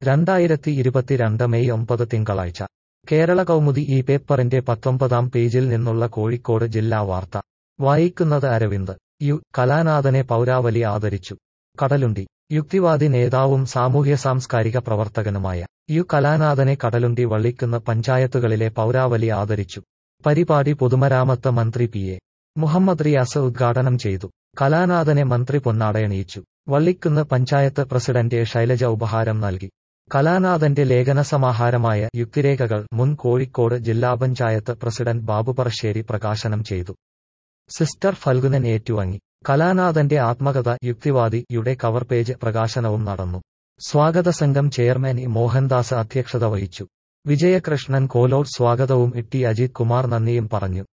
രണ്ടായിരത്തി ഇരുപത്തിരണ്ട് മെയ് ഒമ്പത് തിങ്കളാഴ്ച കേരള കൗമുദി ഈ പേപ്പറിന്റെ പത്തൊമ്പതാം പേജിൽ നിന്നുള്ള കോഴിക്കോട് ജില്ലാ വാർത്ത വായിക്കുന്നത് അരവിന്ദ് യു കലാനാഥനെ പൗരാവലി ആദരിച്ചു കടലുണ്ടി യുക്തിവാദി നേതാവും സാമൂഹ്യ സാംസ്കാരിക പ്രവർത്തകനുമായ യു കലാനാഥനെ കടലുണ്ടി വള്ളിക്കുന്ന് പഞ്ചായത്തുകളിലെ പൗരാവലി ആദരിച്ചു പരിപാടി പൊതുമരാമത്ത് മന്ത്രി പി എ മുഹമ്മദ് റിയാസ് ഉദ്ഘാടനം ചെയ്തു കലാനാഥനെ മന്ത്രി പൊന്നാടയണിയിച്ചു വള്ളിക്കുന്ന് പഞ്ചായത്ത് പ്രസിഡന്റ് എ ശൈലജ ഉപഹാരം നൽകി കലാനാഥന്റെ ലേഖനസമാഹാരമായ യുക്തിരേഖകൾ മുൻ കോഴിക്കോട് ജില്ലാ പഞ്ചായത്ത് പ്രസിഡന്റ് ബാബു പറശ്ശേരി പ്രകാശനം ചെയ്തു സിസ്റ്റർ ഫൽഗുനൻ ഏറ്റുവാങ്ങി കലാനാഥന്റെ ആത്മകഥ യുക്തിവാദി യുടെ കവർ പേജ് പ്രകാശനവും നടന്നു സ്വാഗത സംഘം ചെയർമാൻ ഇ മോഹൻദാസ് അധ്യക്ഷത വഹിച്ചു വിജയകൃഷ്ണൻ കോലോഡ് സ്വാഗതവും ഇട്ടി അജിത് കുമാർ നന്ദിയും പറഞ്ഞു